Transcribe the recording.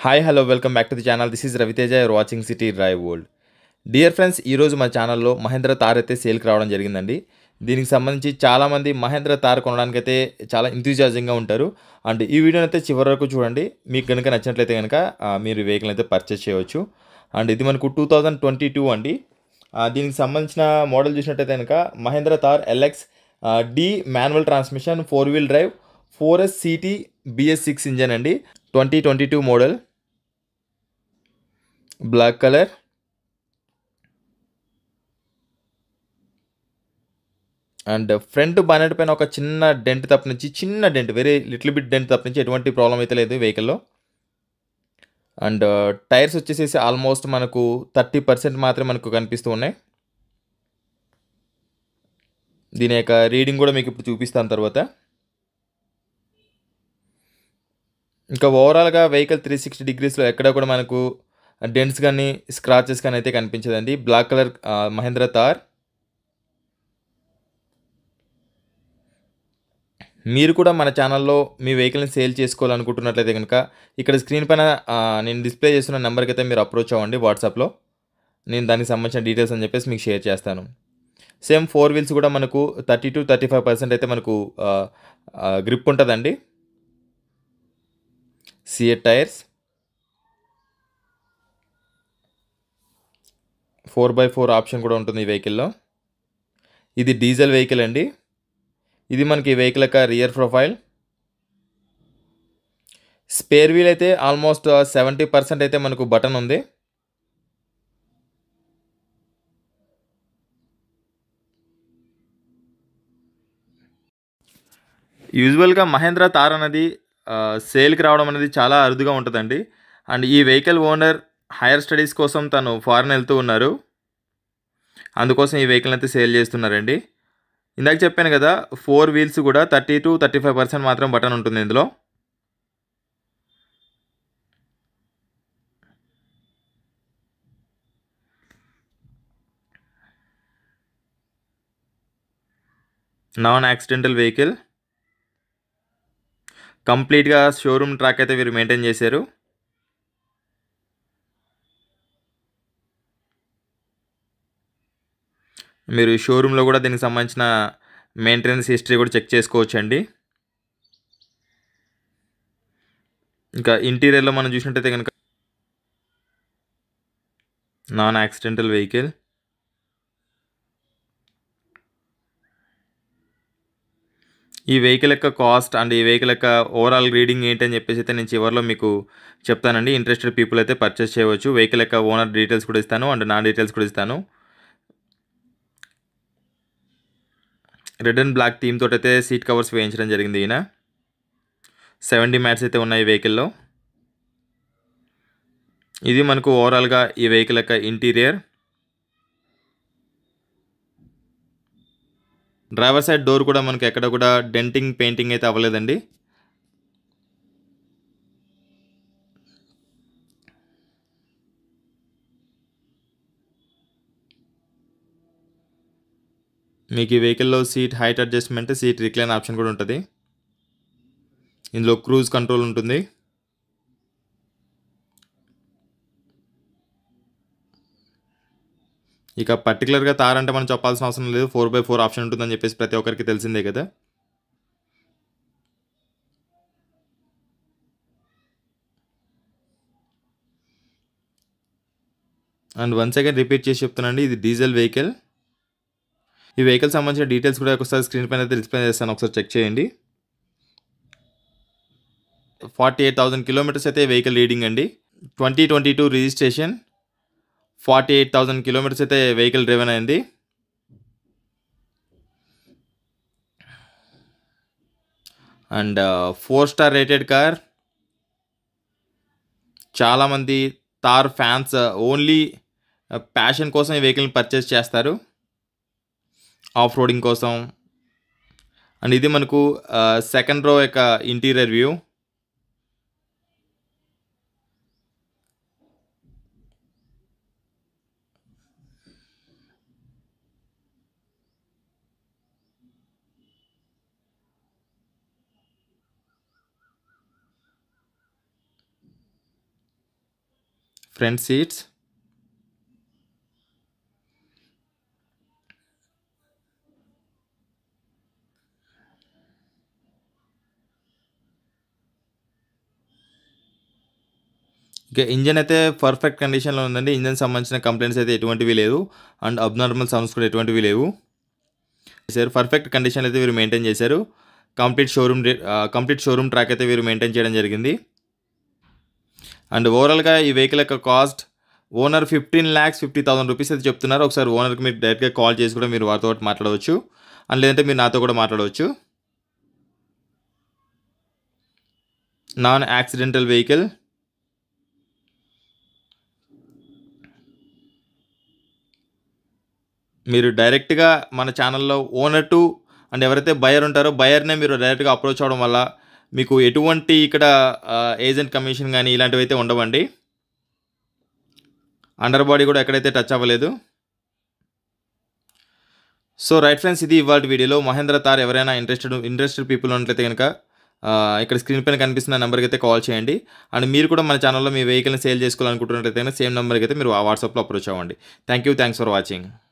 hi hello welcome back to the channel this is Raviteja you're watching city drive world dear friends ఈరోజు మన ఛానల్లో మహేంద్ర తార్ అయితే సేల్కి రావడం జరిగిందండి దీనికి సంబంధించి చాలామంది మహేంద్ర తార్ కొనడానికి అయితే చాలా ఇంతూజియాజింగ్గా ఉంటారు అండ్ ఈ వీడియోని అయితే చివరి వరకు చూడండి మీకు కనుక నచ్చినట్లయితే కనుక ఆ, మీరు ఈ వెహికల్ అయితే పర్చేస్ చేయవచ్చు అండ్ ఇది మనకు టూ థౌజండ్ ట్వంటీ టూ అండి ఆ, దీనికి సంబంధించిన మోడల్ చూసినట్టయితే కనుక Mahindra Thar LX D manual transmission four wheel drive four S city BS six engine అండి twenty twenty two model black colour and front bonnet పైన ఒక చిన్న డెంట్ తప్పనించి చిన్న dent very little bit dent తప్పనించి ఎటువంటి ప్రాబ్లం అయితే లేదు వెహికల్లో అండ్ టైర్స్ వచ్చేసేసి ఆల్మోస్ట్ మనకు థర్టీ పర్సెంట్ మాత్రమే మనకు కనిపిస్తూ ఉన్నాయి దీని యొక్క రీడింగ్ కూడా మీకు ఇప్పుడు చూపిస్తాను తర్వాత ఇంకా ఓవరాల్గా వెహికల్ త్రీ సిక్స్టీ డిగ్రీస్లో ఎక్కడ కూడా మనకు డెంట్స్ కానీ స్క్రాచెస్ కానీ అయితే కనిపించదండి బ్లాక్ కలర్ మహేంద్ర తార్ మీరు కూడా మన ఛానల్లో మీ వెహికల్ని సేల్ చేసుకోవాలనుకుంటున్నట్లయితే కనుక ఇక్కడ స్క్రీన్ పైన ఆ, నేను డిస్ప్లే చేస్తున్న నెంబర్కి అయితే మీరు అప్రోచ్ అవ్వండి వాట్సాప్లో నేను దానికి సంబంధించిన డీటెయిల్స్ అని చెప్పేసి మీకు షేర్ చేస్తాను సేమ్ ఫోర్ వీల్స్ కూడా మనకు thirty to thirty five percent అయితే మనకు గ్రిప్ ఉంటుందండి CEAT tyres four by four option కూడా ఉంటుంది ఈ వెహికల్లో ఇది డీజిల్ వెహికల్ అండి ఇది మనకి ఈ వెహికల్ యొక్క రియర్ ప్రొఫైల్ స్పేర్ వీల్ అయితే ఆల్మోస్ట్ సెవెంటీ పర్సెంట్ అయితే మనకు బటన్ ఉంది యూజువల్గా మహేంద్ర తార్ అనేది ఆ, సేల్కి రావడం అనేది చాలా అరుదుగా ఉంటుందండి అండ్ ఈ వెహికల్ ఓనర్ హైయర్ స్టడీస్ కోసం తను ఫారెన్ వెళ్తూ ఉన్నారు అందుకోసం ఈ వెహికల్ అయితే సేల్ చేస్తున్నారండి ఇందాక చెప్పాను కదా ఫోర్ వీల్స్ కూడా thirty to thirty five percent మాత్రం బటన్ ఉంటుంది ఇందులో నాన్ యాక్సిడెంటల్ వెహికల్ కంప్లీట్గా షోరూమ్ ట్రాక్ అయితే వీరు మెయింటైన్ చేశారు మీరు షోరూంలో కూడా దీనికి సంబంధించిన మెయింటెనెన్స్ హిస్టరీ కూడా చెక్ చేసుకోవచ్చండి ఇంకా ఇంటీరియర్లో మనం చూసినట్టయితే కనుక నాన్ యాక్సిడెంటల్ వెహికల్ ఈ వెహికల్ యొక్క కాస్ట్ అండ్ ఈ వెహికల్ యొక్క ఓవరాల్ రీడింగ్ ఏంటని చెప్పేసి అయితే నేను చివరిలో మీకు చెప్తానండి ఇంట్రెస్టెడ్ పీపుల్ అయితే పర్చేస్ చేయవచ్చు వెహికల్ యొక్క ఓనర్ డీటెయిల్స్ కూడా ఇస్తాను అండ్ నా డీటెయిల్స్ కూడా ఇస్తాను రెడ్ అండ్ బ్లాక్ థీమ్ తోటి అయితే సీట్ కవర్స్ వేయించడం జరిగింది ఈయన సెవెంటీ మ్యాట్స్ అయితే ఉన్నాయి ఈ వెహికల్లో ఇది మనకు ఓవరాల్గా ఈ వెహికల్ యొక్క ఇంటీరియర్ డ్రైవర్ సైడ్ డోర్ కూడా మనకి ఎక్కడ కూడా డెంటింగ్ పెయింటింగ్ అయితే అవ్వలేదండి మీకు ఈ వెహికల్లో seat height adjustment seat recline option కూడా ఉంటుంది ఇందులో క్రూజ్ కంట్రోల్ ఉంటుంది ఇక పర్టికులర్గా తార్ అంటే మనం చెప్పాల్సిన అవసరం లేదు ఫోర్ బై ఫోర్ ఆప్షన్ ఉంటుందని చెప్పేసి ప్రతి ఒక్కరికి తెలిసిందే కదా అండ్ వన్ సెకండ్ రిపీట్ చేసి చెప్తానండి ఇది డీజిల్ వెహికల్ ఈ వెహికల్ సంబంధించిన డీటెయిల్స్ కూడా ఒకసారి స్క్రీన్ పైన అయితే డిస్ప్లే చేస్తాను ఒకసారి చెక్ చేయండి ఫార్టీ ఎయిట్ థౌసండ్ కిలోమీటర్స్ అయితే వెహికల్ రీడింగ్ అండి twenty twenty two registration forty eight thousand kilometres అయితే వెహికల్ డ్రైవెన్ అయింది and four star rated car చాలామంది తార్ ఫ్యాన్స్ ఓన్లీ ప్యాషన్ కోసం ఈ వెహికల్ని పర్చేస్ చేస్తారు ఆఫ్ రోడింగ్ కోసం అండ్ ఇది మనకు సెకండ్ రో యొక్క ఇంటీరియర్ వ్యూ ఫ్రంట్ సీట్స్ ఇక ఇంజన్ అయితే పర్ఫెక్ట్ కండిషన్లో ఉందండి ఇంజన్ సంబంధించిన కంప్లైంట్స్ అయితే ఎటువంటివి లేవు అండ్ అబ్నార్మల్ సౌండ్స్ కూడా ఎటువంటివి లేవు చేశారు పర్ఫెక్ట్ కండిషన్ అయితే వీరు మెయింటైన్ చేశారు complete showroom complete showroom track అయితే వీరు మెయింటైన్ చేయడం జరిగింది అండ్ ఓవరాల్గా ఈ వెహికల్ యొక్క cost owner fifteen lakhs fifty thousand rupees అయితే చెప్తున్నారు ఒకసారి ఓనర్కి మీరు డైరెక్ట్గా కాల్ చేసి కూడా మీరు వారితో పాటు మాట్లాడవచ్చు అండ్ లేదంటే మీరు నాతో కూడా మాట్లాడవచ్చు నాన్ యాక్సిడెంటల్ వెహికల్ మీరు డైరెక్ట్గా మన ఛానల్లో ఓనర్ టు అండ్ ఎవరైతే బయర్ ఉంటారో బయర్నే మీరు డైరెక్ట్గా అప్రోచ్ అవ్వడం వల్ల మీకు ఎటువంటి ఇక్కడ ఏజెంట్ కమిషన్ కానీ ఇలాంటివి అయితే ఉండవండి అండర్ బాడీ కూడా ఎక్కడైతే టచ్ అవ్వలేదు సో రైట్ ఫ్రెండ్స్ ఇది ఇవాళ వీడియోలో మహేంద్ర తార్ ఎవరైనా ఇంట్రెస్టెడ్ ఇంట్రెస్టెడ్ పీపుల్ ఉన్నట్లయితే కనుక ఆ, ఇక్కడ స్క్రీన్ పైన కనిపిస్తున్న నెంబర్కి అయితే కాల్ చేయండి అండ్ మీరు కూడా మన ఛానల్లో మీ వెహికల్ని సేల్ చేసుకోవాలనుకుంటున్నట్లయితే సేమ్ నెంబర్కి అయితే మీరు వాట్సాప్లో అప్రోచ్ అవ్వండి thank you thanks for watching